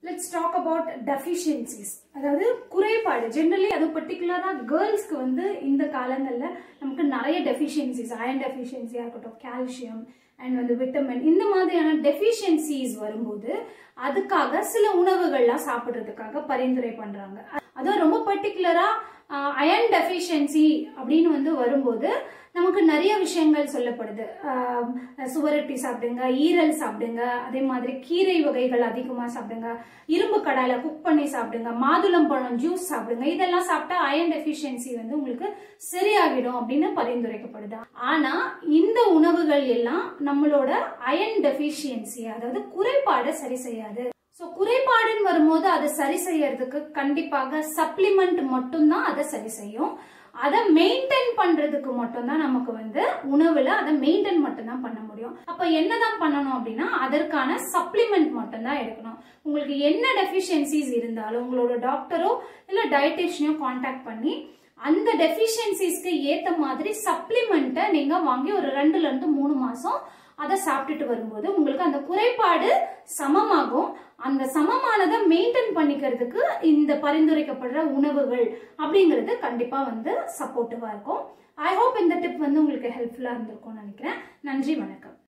let's talk about deficiencies அதாவது குறைபாடு generally அது பர்டிகுலராக கேர்ள்ஸ்க்கு வந்து இந்த காலங்களில் நமக்கு நிறைய டெஃபிஷியன்சிஸ் அயன் டெஃபிஷியன்சியாக இருக்கட்டும் கால்சியம் அண்ட் வந்து விட்டமின் இந்த மாதிரியான டெஃபிஷியன்சிஸ் வரும்போது அதுக்காக சில உணவுகள்லாம் சாப்பிட்றதுக்காக பரிந்துரை பண்றாங்க அதுவும் ரொம்ப பர்டிகுலரா அயன் டெஃபிஷியன்சி அப்படின்னு வந்து வரும்போது நமக்கு நிறைய விஷயங்கள் சொல்லப்படுது ஆஹ் சுவரொட்டி சாப்பிடுங்க ஈரல் சாப்பிடுங்க அதே மாதிரி கீரை வகைகள் அதிகமாக சாப்பிடுங்க இரும்பு கடாயில குக் பண்ணி சாப்பிடுங்க மாதுளம் பழம் ஜூஸ் சாப்பிடுங்க இதெல்லாம் சாப்பிட்டா அயன் டெஃபிஷியன்சி வந்து உங்களுக்கு சரியாகிடும் அப்படின்னு பரிந்துரைக்கப்படுது ஆனா இந்த உணவுகள் எல்லாம் நம்மளோட அயன் டெஃபிஷியன்சி அதாவது குறைபாடை சரி செய்யாது ஸோ குறைபாடுன்னு வரும்போது அதை சரி செய்யறதுக்கு கண்டிப்பாக சப்ளிமெண்ட் மட்டும்தான் அதை சரி செய்யும் அதை மெயின்டைன் பண்றதுக்கு மட்டும்தான் நமக்கு வந்து உணவுல அதை மெயின்டைன் மட்டும்தான் பண்ண முடியும் அப்ப என்னதான் பண்ணணும் அப்படின்னா அதற்கான சப்ளிமெண்ட் மட்டும்தான் எடுக்கணும் உங்களுக்கு என்ன டெஃபிஷியன்சிஸ் இருந்தாலும் உங்களோட டாக்டரோ இல்ல டயட்டிஷியனோ காண்டாக்ட் பண்ணி அந்த டெஃபிஷியன்சிஸ்க்கு ஏத்த மாதிரி சப்ளிமெண்ட்டை நீங்க வாங்கி ஒரு ரெண்டுல இருந்து மூணு மாசம் அதை சாப்பிட்டுட்டு வரும்போது உங்களுக்கு அந்த குறைபாடு சமமாகும் அந்த சமமானதை மெயின்டைன் பண்ணிக்கிறதுக்கு இந்த பரிந்துரைக்கப்படுற உணவுகள் அப்படிங்கிறது கண்டிப்பா வந்து சப்போர்ட்டிவா இருக்கும் ஐ ஹோப் இந்த டிப் வந்து உங்களுக்கு ஹெல்ப்ஃபுல்லா இருந்திருக்கும்னு நினைக்கிறேன் நன்றி வணக்கம்